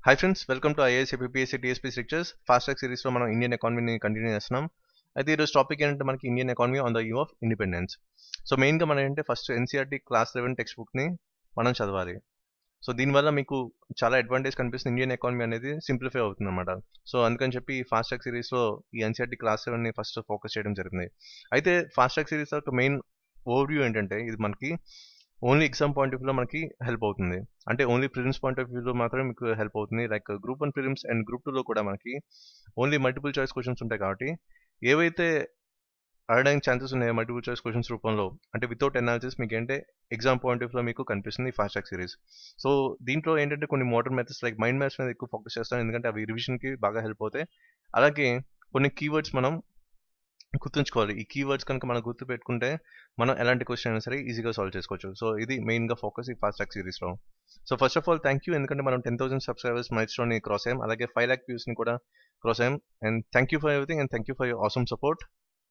hi friends welcome to IAS APSC TSP lectures fast track సిరీస్లో మనం Indian ఎకానమీని continue చేస్తున్నాం అయితే ఈరోజు టాపిక్ ఏంటంటే మనకి Indian economy on the eve of independence so మెయిన్గా మనం ఏంటంటే first NCERT class eleven text బుక్ని మనం చదవాలి సో దీనివల్ల మీకు చాలా అడ్వాంటేజ్ కనిపిస్తుంది ఇండియన్ ఎకానమీ అనేది సింప్లిఫై అవుతుంది అనమాట సో అందుకని చెప్పి ఫాస్ట్ ట్రాక్ సిరీస్లో ఈ ఎన్సీఆర్టీ క్లాస్ సెవెన్ని ఫస్ట్ ఫోకస్ చేయడం జరిగింది అయితే ఫాస్ట్ ట్రాక్ సిరీస్ యొక్క మెయిన్ ఓవర్వ్యూ ఏంటంటే ఇది మనకి ఓన్లీ ఎగ్జామ్ పాయింట్ ఆఫ్ వ్యూలో మనకి హెల్ప్ అవుతుంది అంటే ఓన్లీ ప్రిలిమ్స్ పాయింట్ ఆఫ్ వ్యూలో మాత్రమే మీకు హెల్ప్ అవుతుంది like group one prelims and group టూలో కూడా మనకి ఓన్లీ మల్టిపుల్ చాయిస్ క్వశ్చన్స్ ఉంటాయి కాబట్టి ఏవైతే అడగడానికి ఛాన్సెస్ ఉన్నాయో మల్టిపుల్ చాయిస్ క్వశ్చన్స్ రూపంలో అంటే వితౌట్ అనాలిసిస్ మీకు ఏంటంటే ఎగ్జామ్ పాయింట్ ఆఫ్ వ్యూలో మీకు కనిపిస్తుంది ఫాస్ట్ ట్రాక్ సిరీస్ సో దీంట్లో ఏంటంటే కొన్ని modern methods like mind maps మీద ఎక్కువ ఫోకస్ చేస్తాం ఎందుకంటే అవి రివిజన్కి బాగా హెల్ప్ అవుతాయి అలాగే కొన్ని కీవర్డ్స్ మనం గుర్తుంచుకోవాలి ఈ కీవర్డ్స్ కనుక మనం గుర్తు పెట్టుకుంటే మనం ఎలాంటి క్వశ్చన్ అయినా సరే ఈజీగా సాల్వ్ చేసుకోవచ్చు సో ఇది మెయిన్గా ఫోకస్ ఈ ఫాస్ట్ ట్రాక్ సిరీస్లో so first of all thank you ఎందుకంటే మనం టెన్ థౌసండ్ సబ్స్క్రైబర్స్ మైల్స్టోన్ని క్రాస్ అయ్యాం అలాగే ఫైవ్ ల్యాక్ వ్యూస్ని కూడా క్రాస్ అయ్యాం and thank you for everything and thank you for your awesome support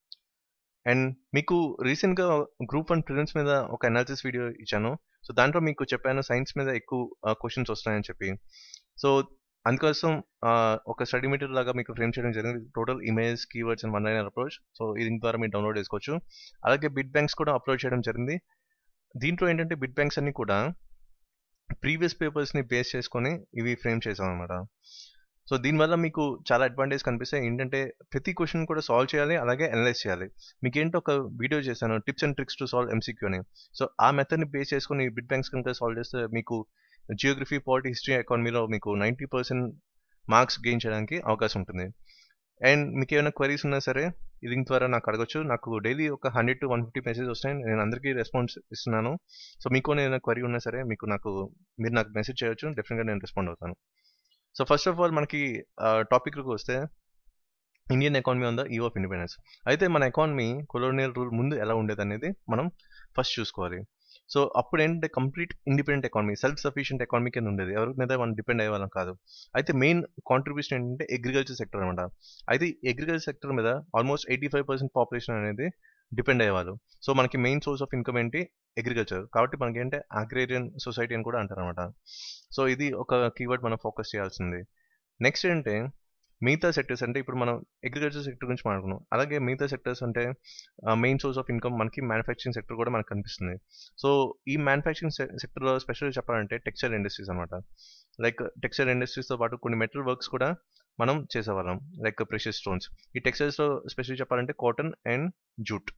and మీకు రీసెంట్గా గ్రూప్ వన్ ప్రిలిమ్స్ మీద ఒక అనాలిసిస్ వీడియో ఇచ్చాను సో దాంట్లో మీకు చెప్పాను సైన్స్ మీద ఎక్కువ క్వశ్చన్స్ వస్తాయని చెప్పి సో అందుకోసం ఒక స్టడీ మెటీరియల్ లాగా మీకు ఫ్రేమ్ చేయడం జరిగింది total image keywords and one liner approach so దీని ద్వారా మీరు డౌన్లోడ్ చేసుకోవచ్చు అలాగే బిట్ బ్యాంక్స్ కూడా అప్లోడ్ చేయడం జరిగింది దీంట్లో ఏంటంటే బిట్ బ్యాంక్స్ అన్ని కూడా ప్రీవియస్ పేపర్స్ని బేస్ చేసుకొని ఇవి ఫ్రేమ్ చేసాం అనమాట సో దీనివల్ల మీకు చాలా అడ్వాంటేజ్ కనిపిస్తాయి ఏంటంటే ప్రతి క్వశ్చన్ కూడా సాల్వ్ చేయాలి అలాగే అనలైజ్ చేయాలి మీకు ఏంటో ఒక వీడియో చేశాను tips and tricks to solve MCQ అని సో ఆ మెథడ్ని బేస్ చేసుకొని బిట్ బ్యాంక్స్ కనుక సాల్వ్ చేస్తే మీకు జియోగ్రఫీ పాలిటీ హిస్టరీ ఎకానమీలో మీకు నైంటీ పర్సెంట్ మార్క్స్ గెయిన్ చేయడానికి అవకాశం ఉంటుంది అండ్ మీకు ఏమైనా క్వరీస్ ఉన్నా సరే లింక్ ద్వారా నాకు అడగచ్చు నాకు డైలీ ఒక hundred to one fifty message వస్తాయి నేను అందరికీ రెస్పాన్స్ ఇస్తున్నాను సో మీకు ఏమైనా క్వరీ ఉన్నా సరే మీకు నాకు మీరు నాకు మెసేజ్ చేయొచ్చు డెఫినెట్గా నేను రెస్పాండ్ అవుతాను సో ఫస్ట్ ఆఫ్ ఆల్ మనకి టాపిక్కి వస్తే Indian economy on the eve of independence అయితే మన ఎకానమీ కొలోనియల్ రూల్ ముందు ఎలా ఉండేది అనేది మనం ఫస్ట్ చూసుకోవాలి సో అప్పుడు ఏంటంటే complete independent economy self sufficient economy కింద ఉండేది ఎవరి మీద మనం డిపెండ్ అయ్యే వాళ్ళం కాదు అయితే మెయిన్ కాంట్రిబ్యూషన్ ఏంటంటే అగ్రికల్చర్ సెక్టర్ అనమాట అయితే అగ్రికల్చర్ సెక్టర్ మీద almost eighty five percent population అనేది డిపెండ్ అయ్యేవాళ్ళు సో మనకి మెయిన్ సోర్స్ ఆఫ్ ఇన్కమ్ ఏంటి అగ్రికల్చర్ కాబట్టి మనకి ఏంటంటే అగ్రేరియన్ సొసైటీ అని కూడా అంటారు అనమాట సో ఇది ఒక కీవర్డ్ మనం ఫోకస్ చేయాల్సింది నెక్స్ట్ ఏంటంటే మిగతా సెక్టర్స్ అంటే ఇప్పుడు మనం అగ్రికల్చర్ సెక్టర్ గురించి మాట్లాడుకున్నాం అలాగే మిగతా సెక్టర్స్ అంటే మెయిన్ సోర్స్ ఆఫ్ ఇన్కమ్ మనకి మ్యానుఫ్యాక్చరింగ్ సెక్టర్ కూడా మనకు కనిపిస్తుంది సో ఈ మ్యానుఫ్యాక్చరింగ్ సెక్టర్లో స్పెషల్గా చెప్పాలంటే టెక్స్టైల్ ఇండస్ట్రీస్ అనమాట లైక్ టెక్స్టైల్ ఇండస్ట్రీస్తో పాటు కొన్ని మెటల్ వర్క్స్ కూడా మనం చేసేవాళ్ళం లైక్ ప్రెషర్ స్టోన్స్ ఈ టెక్స్టైల్స్లో స్పెషల్ చెప్పాలంటే కాటన్ అండ్ జూట్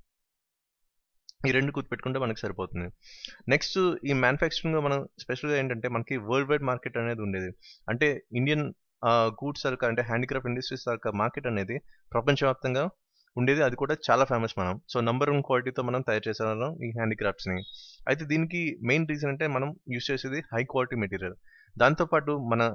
ఈ రెండు గుర్తుపెట్టుకుంటే మనకి సరిపోతుంది నెక్స్ట్ ఈ మ్యానుఫ్యాక్చరింగ్ మనం స్పెషల్గా ఏంటంటే మనకి వరల్డ్ వైడ్ మార్కెట్ అనేది ఉండేది అంటే ఇండియన్ గూడ్స్ సరుకు అంటే హ్యాండిక్రాఫ్ట్ ఇండస్ట్రీస్ సరుకు మార్కెట్ అనేది ప్రపంచవ్యాప్తంగా ఉండేది అది కూడా చాలా ఫేమస్ మనం సో నంబర్ వన్ క్వాలిటీతో మనం తయారు చేసేవాళ్ళం ఈ హ్యాండిక్రాఫ్ట్స్ని అయితే దీనికి మెయిన్ రీజన్ అంటే మనం యూస్ చేసేది హై క్వాలిటీ మెటీరియల్ దాంతోపాటు మన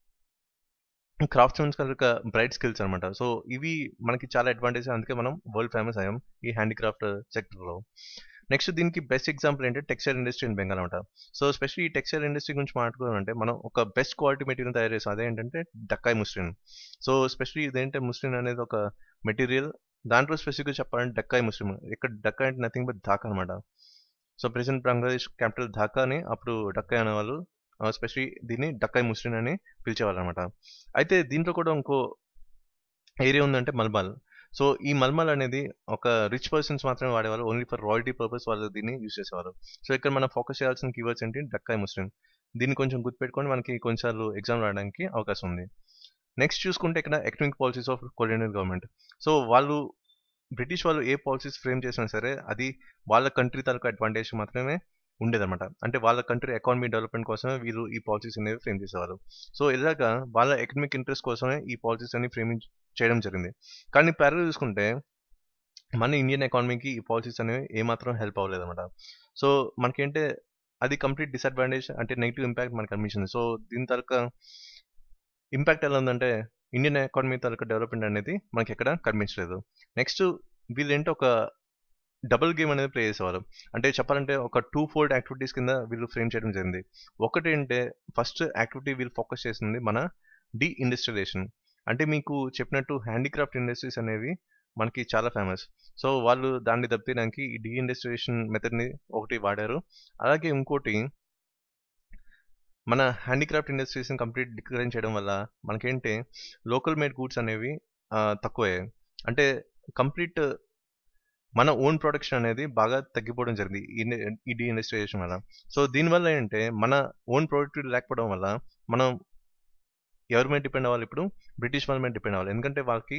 క్రాఫ్ట్ మెన్స్ కనుక బ్రైట్ స్కిల్స్ అనమాట సో ఇవి మనకి చాలా అడ్వాంటేజ్ అందుకే మనం వరల్డ్ ఫేమస్ అయ్యాం ఈ హ్యాండిక్రాఫ్ట్ సెక్టర్లో నెక్స్ట్ దీనికి బెస్ట్ ఎగ్జాంపుల్ ఏంటంటే టెక్స్టైల్ ఇండస్ట్రీ ఇన్ బెంగాల్ అనమాట సో స్పెషల్లీ ఈ టెక్స్టైల్ ఇండస్ట్రీ గురించి మాట్లాడుకోవాలంటే మనం ఒక బెస్ట్ క్వాలిటీ మెటీరియల్ తయారు చేస్తాం అదేంటంటే డక్కాయ్ ముస్లిన్ సో స్పెషల్లీ ఇదేంటే ముస్లిన్ అనేది ఒక మెటీరియల్ దాంట్లో స్పెసిఫిక్గా చెప్పాలంటే డక్కాయ్ ముస్లిం ఇక్కడ డక్కా అంటే నథింగ్ బట్ ధాకా అనమాట సో ప్రెసెంట్ బంగ్లాదేశ్ క్యాపిటల్ ధాకాని అప్పుడు డక్కాయ్ అనేవాళ్ళు స్పెషలీ దీన్ని డక్కాయ్ ముస్లిం అని పిలిచేవాళ్ళు అనమాట అయితే దీంట్లో కూడా ఇంకో ఏరియా ఉందంటే మల్బాల్ సో ఈ మల్మల్ అనేది ఒక రిచ్ పర్సన్స్ మాత్రమే వాడేవాళ్ళు ఓన్లీ ఫర్ రాయల్టీ పర్పస్ వాళ్ళు దీన్ని యూస్ చేసేవారు సో ఇక్కడ మనం ఫోకస్ చేయాల్సిన కీవర్డ్స్ ఏంటి డక్కాయ్ ముస్లిం దీన్ని కొంచెం గుర్తుపెట్టుకొని మనకి కొన్నిసార్లు ఎగ్జామ్ రాయడానికి అవకాశం ఉంది నెక్స్ట్ చూసుకుంటే ఇక్కడ economic policies of colonial government so వాళ్ళు బ్రిటిష్ వాళ్ళు ఏ పాలసీస్ ఫ్రేమ్ చేసినా సరే అది వాళ్ళ కంట్రీ తాలూకు అడ్వాంటేజ్ మాత్రమే ఉండేదన్నమాట అంటే వాళ్ళ కంట్రీ ఎకానమీ డెవలప్మెంట్ కోసమే వీళ్ళు ఈ పాలసీస్ అనేవి ఫ్రేమ్ చేసేవారు సో ఇలాగా వాళ్ళ ఎకనామిక్ ఇంట్రెస్ట్ కోసమే ఈ పాలసీస్ అన్ని ఫ్రేమింగ్ చేయడం జరిగింది కానీ ప్యారల్ చూసుకుంటే మన ఇండియన్ ఎకానమీకి ఈ పాలసీస్ అనేవి ఏమాత్రం హెల్ప్ అవ్వలేదు అనమాట సో మనకేంటే అది కంప్లీట్ డిసడ్వాంటేజ్ అంటే నెగిటివ్ ఇంపాక్ట్ మనకు కనిపించింది సో దీని తరక ఇంపాక్ట్ ఎలా ఉందంటే ఇండియన్ ఎకానమీ తరక డెవలప్మెంట్ అనేది మనకి ఎక్కడ కనిపించలేదు నెక్స్ట్ వీళ్ళేంటి ఒక డబుల్ గేమ్ అనేది ప్లే చేసేవారు అంటే చెప్పాలంటే ఒక టూ ఫోల్డ్ యాక్టివిటీస్ కింద వీళ్ళు ఫ్రేమ్ చేయడం జరిగింది ఒకటి ఏంటంటే ఫస్ట్ యాక్టివిటీ వీళ్ళు ఫోకస్ చేసింది మన డి ఇండస్ట్రియలైజేషన్ అంటే మీకు చెప్పినట్టు హ్యాండిక్రాఫ్ట్ ఇండస్ట్రీస్ అనేవి మనకి చాలా ఫేమస్ సో వాళ్ళు దాన్ని దెబ్బతీయడానికి ఈ డి ఇండస్ట్రియలైజేషన్ మెథడ్ని ఒకటి వాడారు అలాగే ఇంకోటి మన హ్యాండీక్రాఫ్ట్ ఇండస్ట్రీస్ని కంప్లీట్ డిక్లైన్ చేయడం వల్ల మనకేంటి లోకల్ మేడ్ గూడ్స్ అనేవి ఆ, తక్కువయ్యాయి అంటే కంప్లీట్ మన ఓన్ ప్రొడక్షన్ అనేది బాగా తగ్గిపోవడం జరిగింది ఈ- ఈ డీ ఇండస్ట్రియలైజేషన్ వల్ల సో దీనివల్ల ఏంటంటే మన ఓన్ ప్రొడక్టివిటీ లేకపోవడం వల్ల మనం ఎవరి మీద డిపెండ్ అవ్వాలి ఇప్పుడు బ్రిటిష్ వాళ్ళ మీద డిపెండ్ అవ్వాలి ఎందుకంటే వాళ్ళకి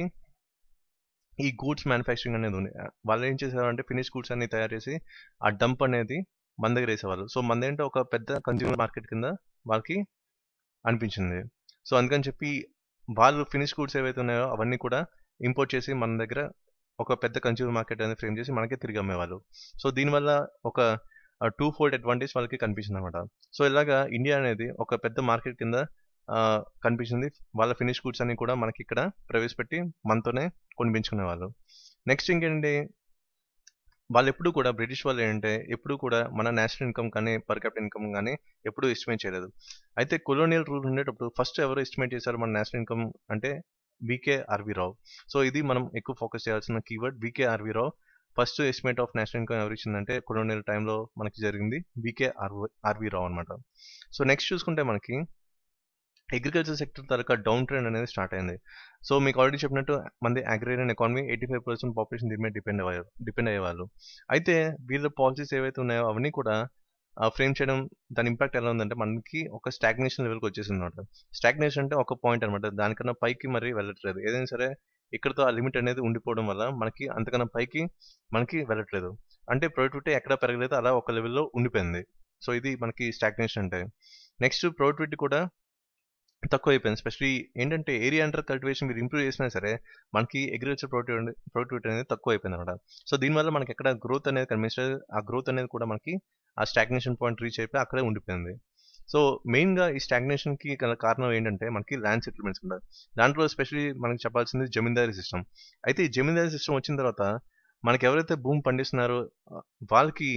ఈ గూడ్స్ మ్యానుఫ్యాక్చరింగ్ అనేది ఉంది వాళ్ళు ఏం చేసేవారు అంటే ఫినిష్ గూడ్స్ అన్ని తయారు చేసి ఆ డంప్ అనేది మన దగ్గర వేసేవాళ్ళు సో మనదేంటో ఒక పెద్ద కన్జ్యూమర్ మార్కెట్ కింద వాళ్ళకి అనిపించింది సో అందుకని చెప్పి వాళ్ళు ఫినిష్ గూడ్స్ ఏవైతే ఉన్నాయో అవన్నీ కూడా ఇంపోర్ట్ చేసి మన దగ్గర ఒక పెద్ద కన్జ్యూమర్ మార్కెట్ అనేది ఫ్రేమ్ చేసి మనకే తిరిగి అమ్మేవాళ్ళు సో దీనివల్ల ఒక టూ ఫోల్డ్ అడ్వాంటేజ్ వాళ్ళకి కనిపించింది అనమాట సో ఇలాగా ఇండియా అనేది ఒక పెద్ద మార్కెట్ కింద ఆ, కనిపించింది వాళ్ళ ఫినిష్ గూడ్స్ అన్ని కూడా మనకి ఇక్కడ ప్రవేశపెట్టి మనతోనే కొనిపించుకునే వాళ్ళు నెక్స్ట్ ఇంకేంటి వాళ్ళు ఎప్పుడు కూడా బ్రిటిష్ వాళ్ళు ఏంటంటే ఎప్పుడు కూడా మన నేషనల్ ఇన్కమ్ కానీ పర్ క్యాపిటల్ ఇన్కమ్ కానీ ఎప్పుడు ఎస్టిమేట్ చేయలేదు అయితే కొలోనియల్ రూల్ ఉండేటప్పుడు ఫస్ట్ ఎవరు ఎస్టిమేట్ చేశారు మన నేషనల్ ఇన్కమ్ అంటే వికే ఆర్వి రావు సో ఇది మనం ఎక్కువ ఫోకస్ చేయాల్సిన keyword VK RV Rao first estimate of national income ఎవరు ఇచ్చిందంటే కొలోనియల్ టైంలో మనకి జరిగింది వికే ఆర్వి ఆర్వి రావు అనమాట సో నెక్స్ట్ చూసుకుంటే మనకి అగ్రికల్చర్ సెక్టర్ తరక డౌన్ ట్రెండ్ అనేది స్టార్ట్ అయింది సో మీకు ఆల్రెడీ చెప్పినట్టు మంది agrarian economy eighty five percent population దీని మీద డిపెండ్ అయ్యారు డిపెండ్ అయ్యేవాళ్ళు అయితే వీళ్ళ పాలసీస్ ఏవైతే ఉన్నాయో అవన్నీ కూడా ఫ్రేమ్ చేయడం దాని ఇంపాక్ట్ ఎలా ఉందంటే మనకి ఒక స్టాగ్నేషన్ లెవెల్కి వచ్చేసింది అనమాట స్టాగ్నేషన్ అంటే ఒక పాయింట్ అనమాట దానికన్నా పైకి మరి వెళ్ళట్లేదు ఏదైనా సరే ఇక్కడతో ఆ లిమిట్ అనేది ఉండిపోవడం వల్ల మనకి అంతకన్నా పైకి మనకి వెళ్ళట్లేదు అంటే ప్రొడక్టివిటీ ఎక్కడ పెరగలేదు అలా ఒక లెవెల్లో ఉండిపోయింది సో ఇది మనకి స్టాగ్నేషన్ అంటే నెక్స్ట్ ప్రొడక్టివిటీ కూడా తక్కువ అయిపోయింది స్పెషలీ ఏంటంటే ఏరియా అండర్ కల్టివేషన్ మీరు ఇంప్రూవ్ చేసినా సరే మనకి అగ్రికల్చర్ ప్రొడక్టివిటీ ప్రొడక్టివిటీ అనేది తక్కువ అయిపోయింది అనమాట సో దీనివల్ల మనకి ఎక్కడ గ్రోత్ అనేది కనిపించలేదు ఆ గ్రోత్ అనేది కూడా మనకి ఆ స్టాగ్నేషన్ పాయింట్ రీచ్ అయిపోయి అక్కడే ఉండిపోయింది సో మెయిన్గా ఈ స్టాగ్నేషన్కి గల కారణం ఏంటంటే మనకి ల్యాండ్ సెటిల్మెంట్స్ ఉండాలి దాంట్లో స్పెషలీ మనకి చెప్పాల్సింది జమీందారీ సిస్టమ్ అయితే ఈ జమీందారీ సిస్టమ్ వచ్చిన తర్వాత మనకి ఎవరైతే భూమి పండిస్తున్నారో ఆ, వాళ్ళకి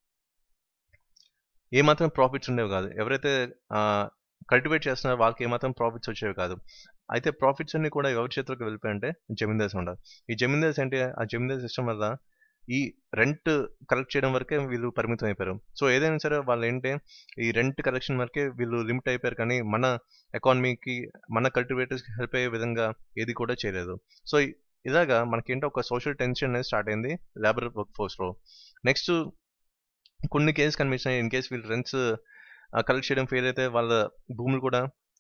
ఏమాత్రం ప్రాఫిట్స్ ఉండేవి కాదు ఎవరైతే కల్టివేట్ చేస్తున్నారో వాళ్ళకి ఏమాత్రం ప్రాఫిట్స్ వచ్చేవి కాదు అయితే ప్రాఫిట్స్ అన్ని కూడా ఎవరి చేతిలోకి వెళ్ళిపోయాయంటే జమీందార్స్ ఉండాలి ఈ జమీందార్స్ అంటే ఆ జమీందార్ సిస్టమ్ వల్ల ఈ రెంట్ కలెక్ట్ చేయడం వరకే వీళ్ళు పరిమితం అయిపోయారు సో ఏదైనా సరే వాళ్ళు ఏంటంటే ఈ రెంట్ కలెక్షన్ వరకే వీళ్ళు లిమిట్ అయిపోయారు కానీ మన ఎకానమీకి మన కల్టివేటర్స్కి హెల్ప్ అయ్యే విధంగా ఏది కూడా చేయలేదు సో ఇ- ఇలాగా మనకేంటో ఒక సోషల్ టెన్షన్ అనేది స్టార్ట్ అయింది లేబర్ వర్క్ ఫోర్స్లో నెక్స్ట్ కొన్ని కేసెస్ కనిపించినాయి ఇన్ కేసు వీళ్ళు రెంట్స్ కలెక్ట్ చేయడం ఫెయిల్ అయితే వాళ్ళ భూములు కూడా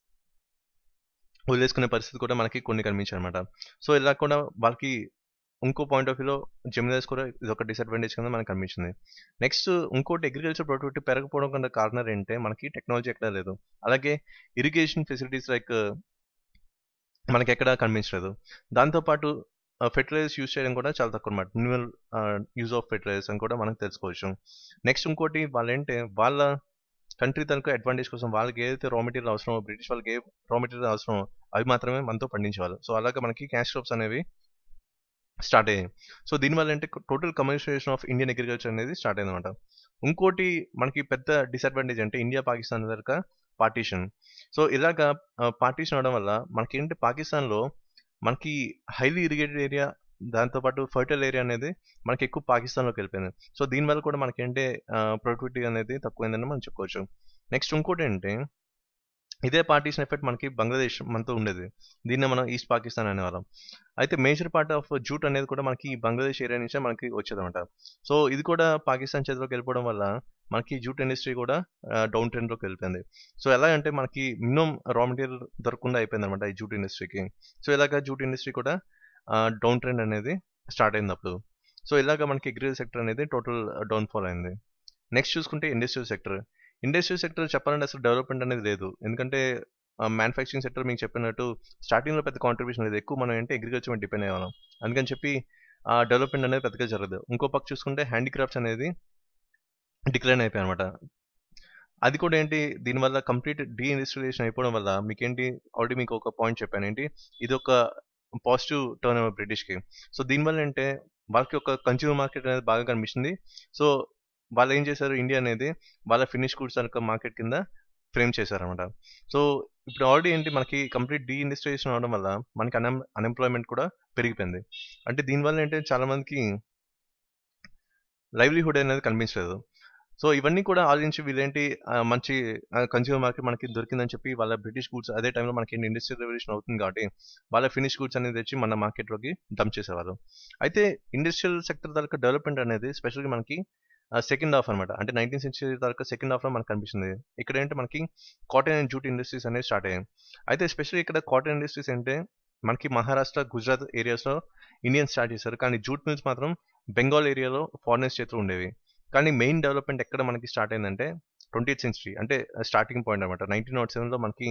వదిలేసుకునే పరిస్థితి కూడా మనకి కొన్ని కనిపించాయి అనమాట సో ఇలా కూడా వాళ్ళకి ఇంకో పాయింట్ ఆఫ్ వ్యూలో జమీందార్స్ కూడా ఇది ఒక డిసడ్వాంటేజ్ కింద మనకు కనిపించింది నెక్స్ట్ ఇంకోటి అగ్రికల్చర్ ప్రొడక్టివిటీ పెరగకపోవడం కన్నా కారణం ఏంటంటే మనకి టెక్నాలజీ ఎక్కడా లేదు అలాగే ఇరిగేషన్ ఫెసిలిటీస్ లైక్ మనకి ఎక్కడా కనిపించలేదు దాంతోపాటు ఫెర్టిలైజర్స్ యూజ్ చేయడం కూడా చాలా తక్కువ అనమాట మినిమల్ యూజ్ ఆఫ్ ఫెర్టిలైజర్స్ అని కూడా మనం తెలుసుకోవచ్చు నెక్స్ట్ ఇంకోటి వాళ్ళు ఏంటంటే వాళ్ళ కంట్రీ తనకు అడ్వాంటేజ్ కోసం వాళ్ళకి ఏదైతే రా మెటీరియల్ అవసరమో బ్రిటిష్ వాళ్ళకి ఏ రా మెటీరియల్ అవసరమో అవి మాత్రమే మనతో పండించేవాళ్ళు సో అలాగే మనకి క్యాష్ క్రాప్స్ అనేవి స్టార్ట్ అయ్యాయి సో దీనివల్ల అంటే total commercialisation of Indian agriculture అనేది స్టార్ట్ అయింది అనమాట ఇంకోటి మనకి పెద్ద డిసడ్వాంటేజ్ అంటే ఇండియా పాకిస్తాన్ దగ్గర పార్టీషన్ సో ఇలాగా పార్టీషన్ అవడం వల్ల మనకి ఏంటంటే పాకిస్తాన్లో మనకి హైలీ ఇరిగేటెడ్ ఏరియా దాంతోపాటు ఫర్టైల్ ఏరియా అనేది మనకి ఎక్కువ పాకిస్తాన్లోకి వెళ్ళిపోయింది సో దీనివల్ల కూడా మనకి ఏంటంటే ప్రొడక్టివిటీ అనేది తక్కువైందని మనం చెప్పుకోవచ్చు నెక్స్ట్ ఇంకోటి ఏంటంటే ఇదే పార్టీషన్ ఎఫెక్ట్ మనకి బంగ్లాదేశ్ మనతో ఉండేది దీన్ని మనం ఈస్ట్ పాకిస్తాన్ అనేవాళ్ళం అయితే మేజర్ పార్ట్ ఆఫ్ జూట్ అనేది కూడా మనకి ఈ బంగ్లాదేశ్ ఏరియా నుంచే మనకి వచ్చేదన్నమాట సో ఇది కూడా పాకిస్తాన్ చేతిలోకి వెళ్ళిపోవడం వల్ల మనకి జూట్ ఇండస్ట్రీ కూడా డౌన్ ట్రెండ్లోకి వెళ్ళిపోయింది సో ఎలా అంటే మనకి మినిమం రా మెటీరియల్ దొరకకుండా అయిపోయింది అనమాట ఈ జూట్ ఇండస్ట్రీకి సో ఇలాగ జూట్ ఇండస్ట్రీ కూడా డౌన్ ట్రెండ్ అనేది స్టార్ట్ అయింది అప్పుడు సో ఇలాగ మనకి అగ్రికల్చర్ సెక్టర్ అనేది టోటల్ డౌన్ఫాల్ అయింది నెక్స్ట్ చూసుకుంటే ఇండస్ట్రియల్ సెక్టర్ ఇండస్ట్రియల్ సెక్టర్ చెప్పాలంటే అసలు డెవలప్మెంట్ అనేది లేదు ఎందుకంటే మ్యానుఫ్యాక్చరింగ్ సెక్టర్ మీకు చెప్పినట్టు స్టార్టింగ్లో పెద్ద కాంట్రిబ్యూషన్ లేదు ఎక్కువ మనం ఏంటి అగ్రికల్చర్ మీద డిపెండ్ అయ్యాం అందుకని చెప్పి ఆ డెవలప్మెంట్ అనేది పెద్దగా జరగదు ఇంకో పక్క చూసుకుంటే హ్యాండిక్రాఫ్ట్స్ అనేది డిక్లైన్ అయిపోయాయి అనమాట అది కూడా ఏంటి దీనివల్ల కంప్లీట్ డీ ఇండస్ట్రియలైజేషన్ అయిపోవడం వల్ల మీకేంటి ఆల్రెడీ మీకు ఒక పాయింట్ చెప్పాను ఏంటి ఇది ఒక పాజిటివ్ టర్న్ ఓవర్ బ్రిటిష్కి సో దీనివల్ల ఏంటంటే వాళ్ళకి ఒక కన్జ్యూమర్ మార్కెట్ అనేది బాగా కనిపిస్తుంది సో వాళ్ళు ఏం చేశారు ఇండియా అనేది వాళ్ళ ఫినిష్ గూడ్స్ అనే మార్కెట్ కింద ఫ్రేమ్ చేశారనమాట సో ఇప్పుడు ఆల్రెడీ ఏంటి మనకి కంప్లీట్ డీ ఇండస్ట్రియలైజేషన్ అవడం వల్ల మనకి అన్ అన్ఎంప్లాయ్మెంట్ కూడా పెరిగిపోయింది అంటే దీనివల్ల ఏంటంటే చాలా మందికి లైవ్లీహుడ్ అనేది కనిపించలేదు సో ఇవన్నీ కూడా ఆలోచించి వీళ్ళేంటి ఆ, మంచి కన్స్యూమర్ మార్కెట్ మనకి దొరికిందని చెప్పి వాళ్ళ బ్రిటిష్ గూడ్స్ అదే టైంలో మనకి ఇండస్ట్రియల్ రెవల్యూషన్ అవుతుంది కాబట్టి వాళ్ళ ఫినిష్ గూడ్స్ అనేది తెచ్చి మన మార్కెట్లోకి డంప్ చేసేవారు అయితే ఇండస్ట్రియల్ సెక్టర్ దాకా డెవలప్మెంట్ అనేది స్పెషల్గా మనకి సెకండ్ హాఫ్ అనమాట అంటే నైన్టీన్ సెంచరీ దాకా సెకండ్ హాఫ్లో మనకు కనిపిస్తుంది ఇక్కడ ఏంటి మనకి కాటన్ అండ్ జూట్ ఇండస్ట్రీస్ అనేది స్టార్ట్ అయ్యాయి అయితే స్పెషల్లీ ఇక్కడ కాటన్ ఇండస్ట్రీస్ అంటే మనకి మహారాష్ట్ర గుజరాత్ ఏరియాస్లో ఇండియన్ స్టార్ట్ చేశారు కానీ జూట్ మిల్స్ మాత్రం బెంగాల్ ఏరియాలో ఫారినర్స్ చేతిలో ఉండేవి కానీ మెయిన్ డెవలప్మెంట్ ఎక్కడ మనకి స్టార్ట్ అయిందంటే ట్వంటీ సెంచరీ అంటే స్టార్టింగ్ పాయింట్ అనమాట నైన్టీన్ నాట్ సెవెన్లో మనకి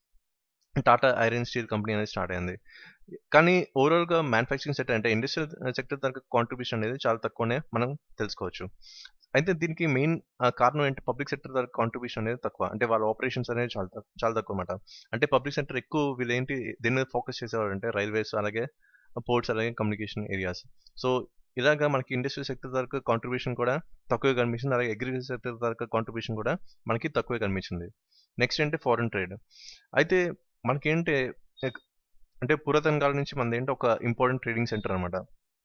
టాటా ఐరన్ స్టీల్ కంపెనీ అనేది స్టార్ట్ అయింది కానీ ఓవరాల్గా మ్యానుఫ్యాక్చరింగ్ సెక్టర్ అంటే ఇండస్ట్రియల్ సెక్టర్ తనకు కాంట్రిబ్యూషన్ అనేది చాలా తక్కువనే మనం తెలుసుకోవచ్చు అయితే దీనికి మెయిన్ కారణం ఏంటి పబ్లిక్ సెక్టర్ తరగ కాంట్రిబ్యూషన్ అనేది తక్కువ అంటే వాళ్ళ ఆపరేషన్స్ అనేది చాలా తక్కువ చాలా తక్కువ అనమాట అంటే పబ్లిక్ సెక్టర్ ఎక్కువ వీళ్ళు ఏంటి దీని మీద ఫోకస్ చేసేవారు అంటే రైల్వేస్ అలాగే పోర్ట్స్ అలాగే కమ్యూనికేషన్ ఏరియాస్ సో ఇలాగా మనకి ఇండస్ట్రియల్ సెక్టర్ తరగ కాంట్రిబ్యూషన్ కూడా తక్కువే కనిపించింది అలాగే అగ్రికల్చర్ సెక్టర్ తరగ కాంట్రిబ్యూషన్ కూడా మనకి తక్కువే కనిపించింది నెక్స్ట్ ఏంటి ఫారెన్ ట్రేడ్ అయితే మనకేంటి ఎక్- అంటే పురాతన కాలం నుంచి మనది ఏంటి ఒక ఇంపార్టెంట్ ట్రేడింగ్ సెంటర్ అనమాట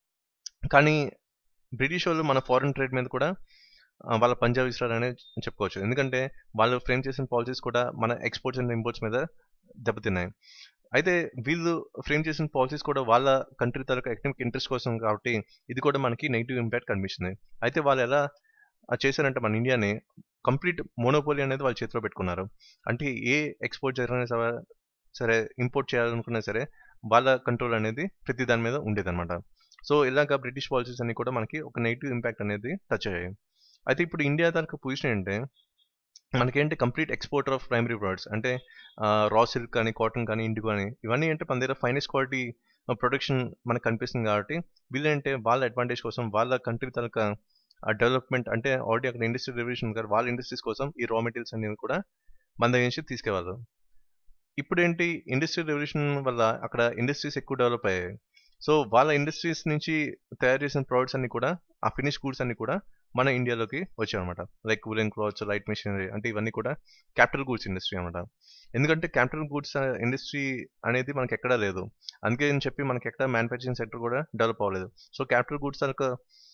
కానీ బ్రిటిష్ వాళ్ళు మన ఫారెన్ ట్రేడ్ మీద కూడా ఆ, వాళ్ళ పంజాబ్ ఇస్తారు అనేది చెప్పుకోవచ్చు ఎందుకంటే వాళ్ళు ఫ్రేమ్ చేసిన పాలసీస్ కూడా మన ఎక్స్పోర్ట్స్ అండ్ ఇంపోర్ట్స్ మీద దెబ్బతిన్నాయి అయితే వీళ్ళు ఫ్రేమ్ చేసిన పాలసీస్ కూడా వాళ్ళ కంట్రీ తరగ ఎకనామిక్ ఇంట్రెస్ట్ కోసం కాబట్టి ఇది కూడా మనకి నెగిటివ్ ఇంపాక్ట్ కనిపిస్తుంది అయితే వాళ్ళు ఎలా ఆ చేశారంటే మన ఇండియాని కంప్లీట్ మోనోపోలీ అనేది వాళ్ళ చేతిలో పెట్టుకున్నారు అంటే ఏ ఎక్స్పోర్ట్ జరిగినా సరే సరే ఇంపోర్ట్ చేయాలనుకున్నా సరే వాళ్ళ కంట్రోల్ అనేది ప్రతి దాని మీద ఉండేదన్నమాట సో ఇలాగ బ్రిటిష్ పాలసీస్ అన్ని కూడా మనకి ఒక నెగిటివ్ ఇంపాక్ట్ అనేది టచ్ అయ్యాయి అయితే ఇప్పుడు ఇండియా దానికి పొజిషన్ ఏంటంటే మనకేంటి complete exporter of primary products అంటే రా సిల్క్ కానీ కాటన్ కానీ ఇండిగో కానీ ఇవన్నీ అంటే మన దగ్గర ఫైనెస్ట్ క్వాలిటీ ప్రొడక్షన్ మనకు కనిపిస్తుంది కాబట్టి వీళ్ళంటే వాళ్ళ అడ్వాంటేజ్ కోసం వాళ్ళ కంట్రీ తరక డెవలప్మెంట్ అంటే ఆల్రెడీ అక్కడ ఇండస్ట్రీ రెవల్యూషన్ గారు వాళ్ళ ఇండస్ట్రీస్ కోసం ఈ రా మెటీరియల్స్ అనేవి కూడా మన దగ్గర నుంచి తీసుకెళ్ళారు ఇప్పుడు ఏంటి ఇండస్ట్రియల్ రెవల్యూషన్ వల్ల అక్కడ ఇండస్ట్రీస్ ఎక్కువ డెవలప్ అయ్యాయి సో వాళ్ళ ఇండస్ట్రీస్ నుంచి తయారు చేసిన ప్రోడక్ట్స్ అన్ని కూడా ఆ ఫినిష్ గూడ్స్ అన్ని కూడా మన ఇండియాలోకి వచ్చాయన్నమాట like woollen clothes light machinery అంటే ఇవన్నీ కూడా క్యాపిటల్ గూడ్స్ ఇండస్ట్రీ అనమాట ఎందుకంటే క్యాపిటల్ గూడ్స్ ఇండస్ట్రీ అనేది మనకి ఎక్కడా లేదు అందుకే అని చెప్పి మనకి ఎక్కడ మ్యానుఫ్యాక్చరింగ్ సెక్టర్ కూడా డెవలప్ అవ్వలేదు సో క్యాపిటల్ గూడ్స్ తనకు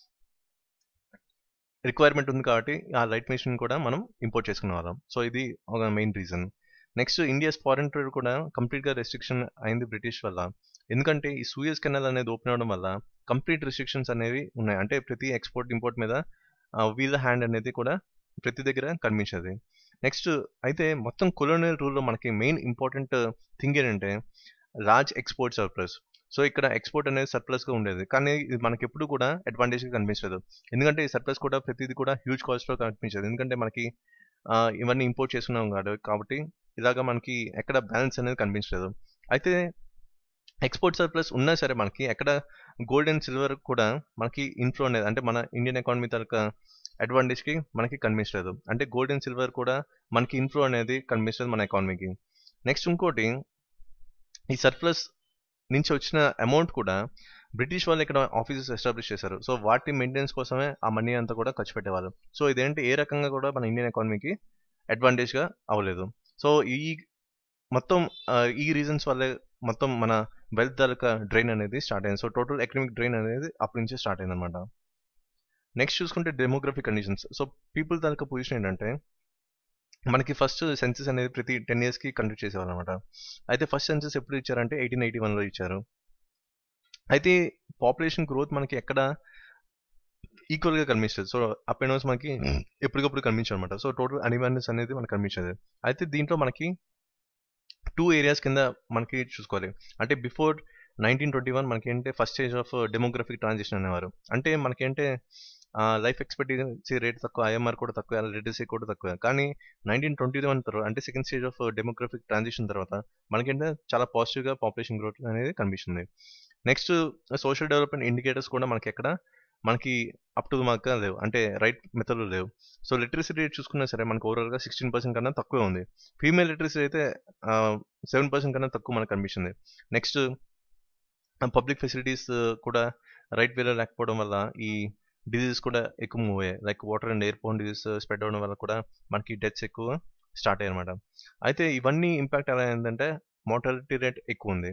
రిక్వైర్మెంట్ ఉంది కాబట్టి ఆ లైట్ మెషిన్ కూడా మనం ఇంపోర్ట్ చేసుకునే వాళ్ళం సో ఇది ఒక main reason next India's foreign trade కూడా కంప్లీట్గా రెస్ట్రిక్షన్ అయింది బ్రిటిష్ వల్ల ఎందుకంటే ఈ సూయస్ కెనాల్ అనేది ఓపెన్ అవడం వల్ల కంప్లీట్ రెస్ట్రిక్షన్స్ అనేవి ఉన్నాయి అంటే ప్రతి ఎక్స్పోర్ట్ ఇంపోర్ట్ మీద ఆ, వీళ్ళ హ్యాండ్ అనేది కూడా ప్రతి దగ్గర కనిపించేది నెక్స్ట్ అయితే మొత్తం కొలోనియల్ రూల్లో మనకి మెయిన్ ఇంపార్టెంట్ థింగ్ ఏంటంటే లార్జ్ ఎక్స్పోర్ట్ సర్ప్లస్ సో ఇక్కడ ఎక్స్పోర్ట్ అనేది surplus గా ఉండేది కానీ ఇది మనకి ఎప్పుడు కూడా advantage గా కనిపించలేదు ఎందుకంటే ఈ సర్ప్లస్ కూడా ప్రతిదీ కూడా హ్యూజ్ కాస్ట్లో కనిపించదు ఎందుకంటే మనకి ఆ, ఇవన్నీ ఇంపోర్ట్ చేసుకున్నాం కాదు కాబట్టి ఇలాగా మనకి ఎక్కడ బ్యాలెన్స్ అనేది కనిపించలేదు అయితే ఎక్స్పోర్ట్ సర్ప్లస్ ఉన్నా సరే మనకి ఎక్కడ గోల్డ్ అండ్ సిల్వర్ కూడా మనకి ఇన్ఫ్లో అనేది అంటే మన ఇండియన్ ఎకానమీ తరక అడ్వాంటేజ్కి మనకి కనిపించలేదు అంటే గోల్డ్ అండ్ సిల్వర్ కూడా మనకి ఇన్ఫ్లో అనేది కనిపించలేదు మన ఎకానమీకి నెక్స్ట్ ఇంకోటి ఈ సర్ప్లస్ నుంచి వచ్చిన అమౌంట్ కూడా బ్రిటిష్ వాళ్ళు ఇక్కడ ఆఫీసెస్ ఎస్టాబ్లిష్ చేశారు సో వాటి మెయింటెనెన్స్ కోసమే ఆ మనీ అంతా కూడా ఖర్చు పెట్టేవాళ్ళు సో ఇదేంటి ఏ రకంగా కూడా మన ఇండియన్ ఎకానమీకి అడ్వాంటేజ్గా అవ్వలేదు సో ఈ మొత్తం ఆ, ఈ రీజన్స్ వల్లే మొత్తం మన వెల్త్ తాలూకా డ్రైన్ అనేది స్టార్ట్ అయింది సో టోటల్ ఎకనామిక్ డ్రైన్ అనేది అప్పటి నుంచే స్టార్ట్ అయింది అనమాట నెక్స్ట్ చూసుకుంటే డెమోగ్రఫిక్ కండిషన్స్ సో పీపుల్ తాలూకా పొజిషన్ ఏంటంటే మనకి ఫస్ట్ సెన్సెస్ అనేది ప్రతి టెన్ ఇయర్స్కి కండక్ట్ చేసేవాళ్ళు అనమాట అయితే ఫస్ట్ సెన్సెస్ ఎప్పుడు ఇచ్చారంటే ఎయిటీన్ ఎయిటీ వన్లో ఇచ్చారు అయితే పాపులేషన్ గ్రోత్ మనకి ఎక్కడ ఈక్వల్గా కనిపిస్తుంది సో అప్ అండ్ డౌన్స్ మనకి ఎప్పటికప్పుడు కనిపించదు అనమాట సో టోటల్ అనివార్నెస్ అనేది మనకు కనిపించదు అయితే దీంట్లో మనకి టూ ఏరియాస్ కింద మనకి చూసుకోవాలి అంటే బిఫోర్ నైన్టీన్ ట్వంటీ వన్ మనకి ఏంటంటే first stage of demographic transition అనేవారు అంటే మనకేంటే లైఫ్ ఎక్స్పెక్టెన్సీ రేట్ తక్కువ ఐఎంఆర్ కూడా తక్కువ లిటరసీ కూడా తక్కువ కానీ నైన్టీన్ ట్వంటీ వన్ తర్వాత అంటే second stage of demographic transition తర్వాత మనకేంటే చాలా పాజిటివ్గా పాపులేషన్ గ్రోత్ అనేది కనిపిస్తుంది నెక్స్ట్ సోషల్ డెవలప్మెంట్ ఇండికేటర్స్ కూడా మనకి ఎక్కడ మనకి అప్ టు మార్క్ లేవు అంటే రైట్ మెథడ్లో లేవు సో లిటరసీ రేట్ చూసుకున్నా సరే మనకి ఓవరాల్గా సిక్స్టీన్ పర్సెంట్ కన్నా తక్కువే ఉంది ఫీమేల్ లిటరసీ అయితే సెవెన్ పర్సెంట్ కన్నా తక్కువ మనకు కనిపిస్తుంది నెక్స్ట్ పబ్లిక్ ఫెసిలిటీస్ కూడా రైట్ వేలో లేకపోవడం వల్ల ఈ డిజీజెస్ కూడా ఎక్కువ మూవ్ అయ్యాయి like water and airborne disease spread అవ్వడం వల్ల కూడా మనకి డెత్స్ ఎక్కువ స్టార్ట్ అయ్యాయి అనమాట అయితే ఇవన్నీ ఇంపాక్ట్ ఎలా అయిందంటే మోర్టాలిటీ రేట్ ఎక్కువ ఉంది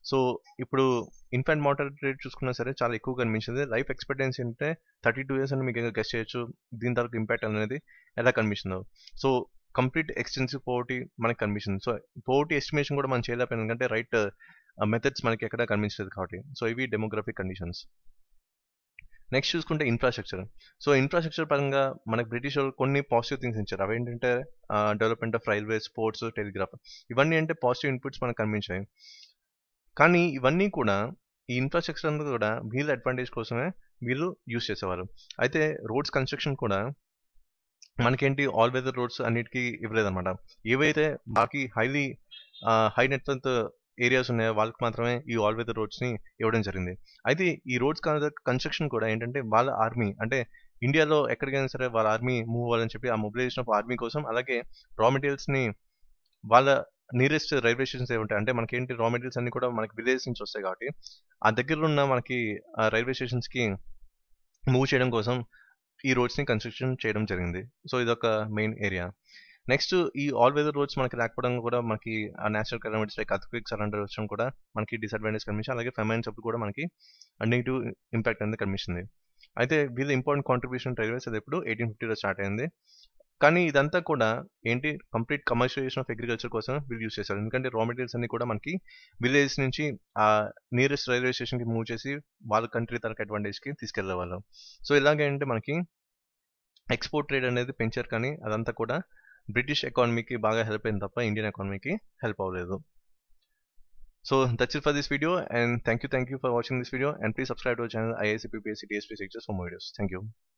సో ఇప్పుడు ఇన్ఫాంట్ మార్టాలిటీ రేట్ చూసుకున్నా సరే చాలా ఎక్కువ కనిపించింది లైఫ్ ఎక్స్పెక్టెన్సీ అంటే థర్టీ టూ ఇయర్స్ అని మీకు ఇంకా గెస్ట్ చేయొచ్చు దీని తర్వాత ఇంపాక్ట్ అనేది ఎలా కనిపిస్తుందో సో కంప్లీట్ ఎక్స్టెన్సివ్ పోవర్టీ మనకి కనిపిస్తుంది సో పోవర్టీ ఎస్టిమేషన్ కూడా మనం చేయలేకపోయింది ఎందుకంటే రైట్ మెథడ్స్ మనకి ఎక్కడ కనిపించలేదు కాబట్టి సో ఇవి డెమోగ్రఫిక్ కండిషన్స్ నెక్స్ట్ చూసుకుంటే ఇన్ఫ్రాస్ట్రక్చర్ సో ఇన్ఫ్రాస్ట్రక్చర్ పరంగా మనకి బ్రిటిష్ వాళ్ళు కొన్ని పాజిటివ్ థింగ్స్ ఇచ్చారు అవి ఏంటంటే development of railway ports telegraph ఇవన్నీ అంటే పాజిటివ్ ఇన్పుట్స్ మనకు కనిపించాయి కానీ ఇవన్నీ కూడా ఈ ఇన్ఫ్రాస్ట్రక్చర్ అంతా కూడా వీళ్ళ అడ్వాంటేజ్ కోసమే వీళ్ళు యూస్ చేసేవారు అయితే రోడ్స్ కన్స్ట్రక్షన్ కూడా మనకేంటి ఆల్ వెదర్ రోడ్స్ అన్నిటికీ ఇవ్వలేదన్నమాట ఏవైతే బాకీ హైలీ హై నెట్వర్క్ ఏరియాస్ ఉన్నాయో వాళ్ళకి మాత్రమే ఈ ఆల్ వెదర్ రోడ్స్ని ఇవ్వడం జరిగింది అయితే ఈ రోడ్స్ కన్స్ట్రక్షన్ కూడా ఏంటంటే వాళ్ళ ఆర్మీ అంటే ఇండియాలో ఎక్కడికైనా సరే వాళ్ళ ఆర్మీ మూవ్ అవ్వాలని చెప్పి ఆ మొబిలైజేషన్ ఆఫ్ ఆర్మీ కోసం అలాగే రా మెటీరియల్స్ని వాళ్ళ నియరెస్ట్ రైల్వే స్టేషన్స్ ఏమి ఉంటాయి అంటే మనకి ఏంటి రా మెటీరియల్స్ అన్ని కూడా మనకి విలేజ్ నుంచి వస్తాయి కాబట్టి ఆ దగ్గరలో ఉన్న మనకి రైల్వే స్టేషన్స్కి మూవ్ చేయడం కోసం ఈ రోడ్స్ని కన్స్ట్రక్షన్ చేయడం జరిగింది సో ఇదొక మెయిన్ ఏరియా నెక్స్ట్ ఈ ఆల్ వెదర్ రోడ్స్ మనకి రాకపోవడం కూడా మనకి ఆ నేచురల్ కెలమిటీస్ లైక్ అత్క్విక్ సరెండర్ వచ్చడం కూడా మనకి డిసడ్వాంటేజ్ కనిపించింది అలాగే ఫెమైన్స్ అప్పుడు కూడా మనకి నెగిటివ్ ఇంపాక్ట్ అనేది కనిపిస్తుంది అయితే వీళ్ళ ఇంపార్టెంట్ కాంట్రిబ్యూషన్ రైల్వేస్ అది ఎప్పుడు ఎయిటీన్ ఫిఫ్టీలో స్టార్ట్ అయింది కానీ ఇదంతా కూడా ఏంటి కంప్లీట్ కమర్షియలైజేషన్ ఆఫ్ అగ్రికల్చర్ కోసం వీళ్ళు యూస్ చేశారు ఎందుకంటే రా మెటీరియల్స్ అన్ని కూడా మనకి విలేజ్ నుంచి ఆ నియరెస్ట్ రైల్వే స్టేషన్కి మూవ్ చేసి వాళ్ళ కంట్రీ తనకు అడ్వాంటేజ్కి తీసుకెళ్లే వాళ్ళు సో ఇలాగేంటే మనకి ఎక్స్పోర్ట్ ట్రేడ్ అనేది పెంచారు కానీ అదంతా కూడా బ్రిటిష్ ఎకానమీకి బాగా హెల్ప్ అయింది తప్ప ఇండియన్ ఎకానమీకి హెల్ప్ అవ్వలేదు so that's it for this video and thank you thank you for watching this video and please subscribe to channel IICP PSC TSP సిక్చర్స్ for more videos thank you